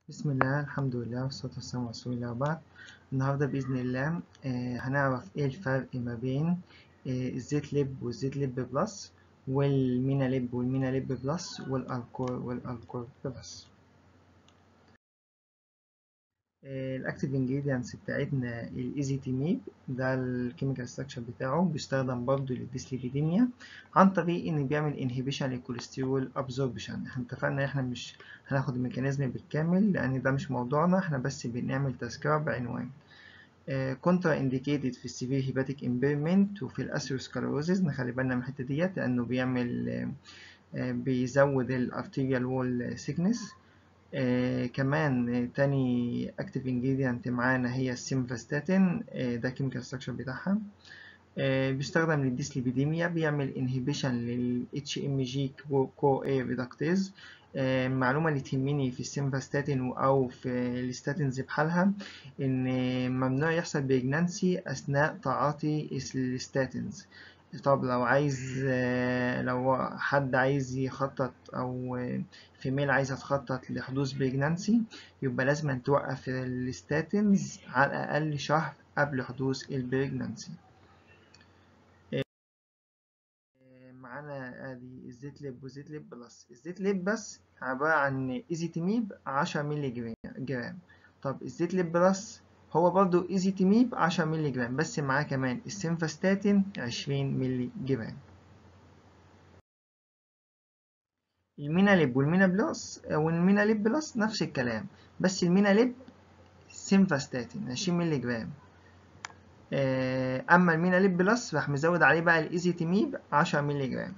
بسم الله الحمد لله والصلاة والسلام على رسول الله وبعد النهاردة بإذن الله آه هنعرف إيه الفرق ما بين آه الزيت لب والزيت لب بلس والمينا لب والمينا لب بلس والألكور والألكور بلس الاكتيف انجريدينتس بتاعتنا الايزيتيميب ده الكيميكال ستراكشر بتاعه بيستخدم برضه للديسليبيديميا عن طريق ان بيعمل انهبيشن للكوليسترول ابزوربشن احنا اتفقنا ان احنا مش هناخد الميكانيزم بالكامل لان ده مش موضوعنا احنا بس بنعمل تذكره بعنوان كونترا انديكيتد في السيفير هيباتيك امبيرمنت وفي الاسيروسكلروزيس نخلي بالنا من الحته ديت لانه بيعمل بيزود الارتيريال وول سيكنس آه كمان آه تاني اكتيف انجريدينت معانا هي السيمفاستاتين آه ده كيميكال ستراكشر بتاعها آه بيستخدم للديسليبيديميا بيعمل انهبيشن لل HMG كو اي ريدكتيز المعلومة اللي تهمني في السيمفاستاتين أو في الستاتينز بحالها إن ممنوع يحصل بريجنانسي أثناء تعاطي الستاتينز طب لو عايز لو حد عايز يخطط او فيميل عايزه تخطط لحدوث بريجنانسي يبقى لازم توقف الستاتينز على الاقل شهر قبل حدوث البريجنانسي معانا ادي الزيت لب وزيت لب بلس الزيت لب بس عباره عن ايزيتيميب 10 مللي جرام طب الزيت لب بلس هو برضو ايزيتيميب 10 مللي جرام بس معاه كمان السيمفاستاتين 20 مللي جرام الميناليب والمينا بلس والميناليب بلس نفس الكلام بس الميناليب سيمفاستاتين 20 مللي جرام اما الميناليب بلس راح مزود عليه بقى الايزيتيميب 10 مللي جرام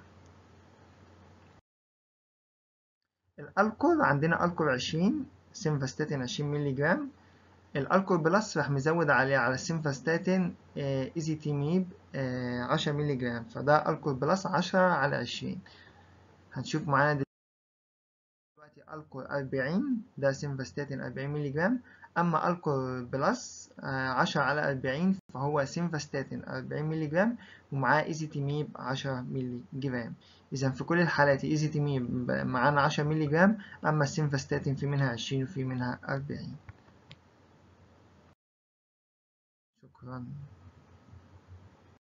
الالكول عندنا الكول 20 سيمفاستاتين 20 مللي جرام الالكول بلس راح مزود عليه على السيمفاستاتين آه ايزيتيميب آه 10 مللي جرام فده الكول بلس 10 على 20 هنشوف معانا دلوقتي الكول 40 ده سيمفاستاتين 40 مللي جرام اما الكول بلس آه 10 على 40 فهو سيمفاستاتين 40 مللي جرام ومعاه ايزيتيميب 10 مللي جرام اذا في كل الحالات ايزيتيميب معانا 10 مللي جرام اما السيمفاستاتين في منها 20 وفي منها 40 شكرا